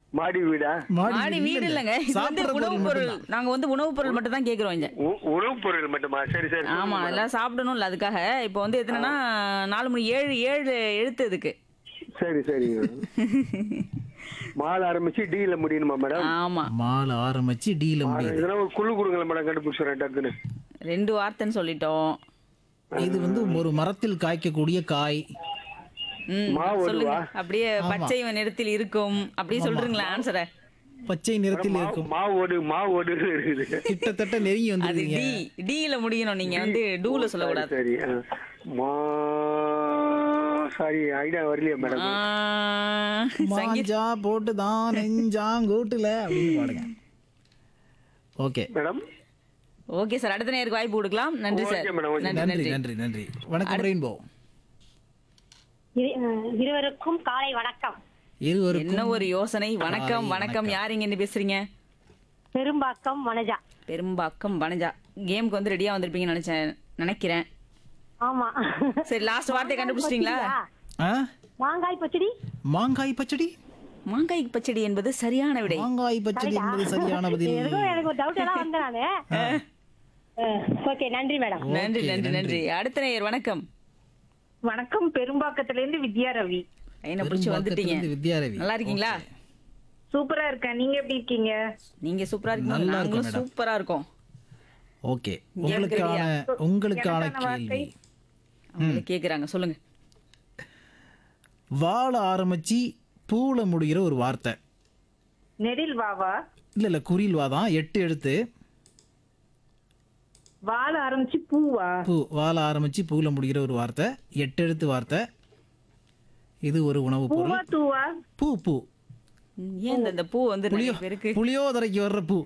மாடி வீடா மாடி வீடு இல்லைங்க இது வந்து சாப்பிடுற உணவுப் பொருள் பொருள் மட்டும்தான். நாங்க வந்து உணவுப் பொருள் மட்டும் தான் கேக்குறோம் இங்க உ- உணவுப் பொருள் மட்டுமா சரி சரி ஆமா சொல்லுங்க எல்லாம் சாப்பிடணும்ல அதுக்காக இப்போ வந்து எத்தனைன்னா நாலு மணி ஏழு ஏழு எழுத்து இதுக்கு மேடம். சரி சரிங்க மாலை ஆரம்பிச்சு டீல முடியணுமா மேடம் ஆமா மாலை ஆரம்பிச்சு டீல முடியுது இதெல்லாம் ஒரு குழு கொடுங்களேன் மேடம் கண்டுபிடிச்சிடுறேன் டக்குன்னு ரெண்டு வார்த்தைன்னு சொல்லிட்டோம் இது வந்து ஒரு மரத்தில் காய்க்கக்கூடிய காய் ம், மாவு சொல்லுங்க வருவா? அப்படியே பச்சை நிறத்தில் இருக்கும் அப்படியே சொல்றீங்களா ஆன்சரை பச்சை நிறத்தில் மாவு- இருக்கும் மாவு ஓடு மாவு ஓடு இருக்குது கிட்டத்தட்ட நெருங்கி அது வந்துருக்கீங்க டி டில முடியணும் நீங்க வந்து டூல சொல்லக்கூடாது சரி ஆ. மா சாரி ஐடியா வரலையா மேடம் ஆ, சங்கீத் மாஞ்சா போட்டு தான் நெஞ்சாங்கூட்டுல அப்படின்னு பாடுங்க ஓகே மேடம் ஓகே சார் அடுத்த நேருக்கு வாய்ப்பு கொடுக்கலாம் நன்றி சார் ஓகே மேடம், ஓகே. நன்றி நன்றி நன்றி நன்றி நன்றி வணக்கம் ரெயின்போ இரு- அஹ் இருவருக்கும் காலை வணக்கம் இருவருக்கும் என்ன ஒரு யோசனை வணக்கம் காலை வணக்கம் யார் இங்க இருந்து பேசுறீங்க பெரும்பாக்கம் வனஜா பெரும்பாக்கம் வனஜா கேமுக்கு வந்து ரெடியா வந்திருப்பீங்கன்னு நினைச்சேன் நினைக்கிறேன் ஆமா சரி லாஸ்ட் வார்த்தை கண்டுபிடிச்சிட்டீங்களா ஆ? மாங்காய் பச்சடி மாங்காய் பச்சடி மாங்காய் பச்சடி என்பது சரியான விடை மாங்காய் பச்சடி என்பது சரியான பதில் எதுக்கும் எனக்கு ஒரு டவுட் எல்லாம் வந்தேன் நானு ஓகே நன்றி மேடம் நன்றி Okay, நன்றி நன்றி. நன்றி அடுத்த நேயர் வணக்கம் வணக்கம் பெரும்பாக்கத்துல இருந்து வித்யா ரவி என்ன பிடிச்சி வந்துட்டீங்க பெரும்பாக்கத்திலிருந்து வித்யாரவி நல்லா இருக்கீங்களா சூப்பரா இருக்கேன் நீங்க எப்படி இருக்கீங்க நீங்க சூப்பரா இருக்கீங்க நல்லா இருக்கோம் நாங்களும் மேடம். சூப்பரா இருக்கோம் ஓகே உங்களுக்கான உங்களுக்கான எனக்கான கேள்வி அவங்கள கேக்குறாங்க சொல்லுங்க வாழ ஆரம்பிச்சு பூல முடிகிற ஒரு வார்த்தை நெடில் வாவா இல்ல இல்ல குறில் வாதான் எட்டு எழுத்து வாழ ஆரம்பிச்சு பூவா பூ வாழ ஆரம்பிச்சு பூல முடிகிற ஒரு வார்த்தை எட்டு எழுத்து வார்த்தை இது ஒரு உணவு பூவா பொருள் தூவா பூ பூ ம், ஏன் இந்த- இந்த பூ வந்து நிறைய புளியோ பேருக்கு புளியோதரைக்கு வர்ற பூ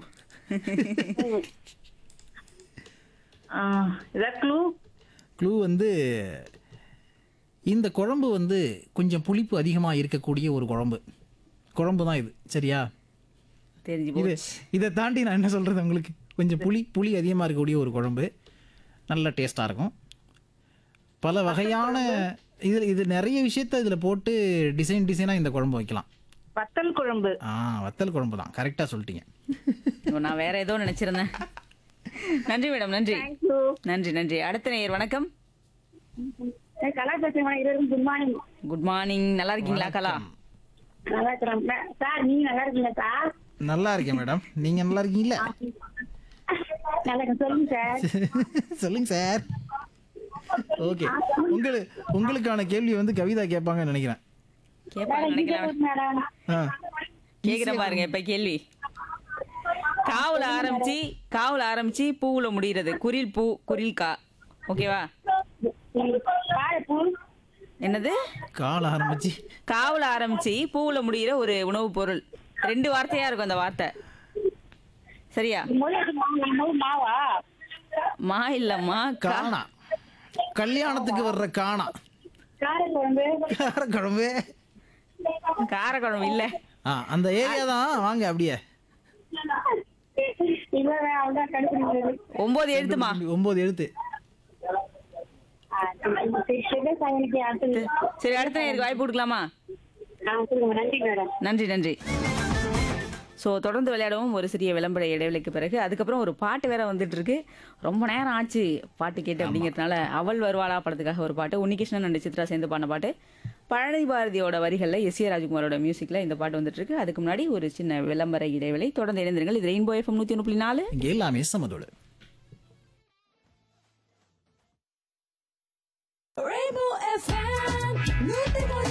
இதான் க்ளூ க்ளூ வந்து இந்த குழம்பு வந்து கொஞ்சம் புளிப்பு அதிகமாக இருக்கக்கூடிய ஒரு குழம்பு குழம்பு தான் இது சரியா தெரிஞ்சு இது போச்சு இதை தாண்டி நான் என்ன சொல்கிறது உங்களுக்கு கொஞ்சம் புளி புளி அதிகமாக இருக்கக்கூடிய ஒரு குழம்பு நல்ல டேஸ்ட்டாக இருக்கும் பல வகையான இது இது நிறைய விஷயத்த இதில் போட்டு டிசைன் டிசைனாக இந்த குழம்பு வைக்கலாம் வத்தல் குழம்பு ஆ வத்தல் குழம்பு தான் கரெக்டாக சொல்லிட்டீங்க ஐயோ, நான் வேற ஏதோ நினைச்சிருந்தேன் நன்றி மேடம் நன்றி நன்றி நன்றி அடுத்த நேயர் வணக்கம் கலா பேசுறேன் இருவருக்கும் குட் மார்னிங் குட் மார்னிங் நல்லா இருக்கீங்களா கலா நல்லா இருக்கிறோம் சார் நீங்க நல்லா இருக்கீங்க சார் நல்லா இருக்கேன் மேடம் நீங்கள் நல்லா இருக்கீங்களா நல்லா இருக்கேன் சொல்லுங்க சார் சொல்லுங்க சார் ஓகே உங்களுக்கு உங்களுக்கான கேள்வி வந்து கவிதா கேட்பாங்கன்னு நினைக்கிறேன் கேட்பாங்க நினைக்கலாம் மேடம் ஆ கேக்குற பாருங்க இப்ப கேள்வி காவுல ஆரம்பிச்சு காவுல ஆரம்பிச்சு பூவுல முடிகிறது குரில் பூ குரில் கா ஓகேவா வாழைப்பூ என்னது கால் ஆரம்பிச்சு காவுல ஆரம்பிச்சு பூவுல முடிகிற ஒரு உணவுப் பொருள் ரெண்டு வார்த்தையா இருக்கும் அந்த வார்த்தை சரியா முதல் மாவு மாவா மா இல்லம்மா கா காணா கல்யாணத்துக்கு வர்ற காணா காரக்குழம்பு காரக்குழம்பு காரக்குழம்பு இல்ல ஆ அந்த ஏரியா தான் வாங்க அப்படியே இல்ல அவ்வளவுதான் கண்டுபிடிக்கிறது ஒன்பது எழுத்துமா ஒன்பது எழுத்து எனக்கு அடுத்தது சரி அடுத்த நேருக்கு வாய்ப்பு கொடுக்கலாமா ஆ சொல்லுங்க நன்றி மேடம் நன்றி நன்றி ஸோ தொடர்ந்து விளையாடவும் ஒரு சிறிய விளம்பர இடைவெளிக்கு பிறகு அதுக்கப்புறம் ஒரு பாட்டு வேற வந்துட்டு இருக்கு ரொம்ப நேரம் ஆச்சு பாட்டு கேட்டு அப்படிங்கிறதுனால அவள் வருவாளா படத்துக்காக ஒரு பாட்டு உன்னிகிருஷ்ணன் அண்ட் சித்ரா சேர்ந்து பாடின பாட்டு பழனி பாரதியோட வரிகளில் எஸ் ஏ ராஜ்குமாரோட மியூசிக்கில் இந்த பாட்டு வந்துட்டு இருக்கு அதுக்கு முன்னாடி ஒரு சின்ன விளம்பர இடைவெளி தொடர்ந்து இணைந்திருங்கள் இது ரெயின்போ எஃப்எம் நூற்றி ஒன்று புள்ளி நாலு இங்கே எல்லாமே சமதோடு Rainbow FM, நூத்தி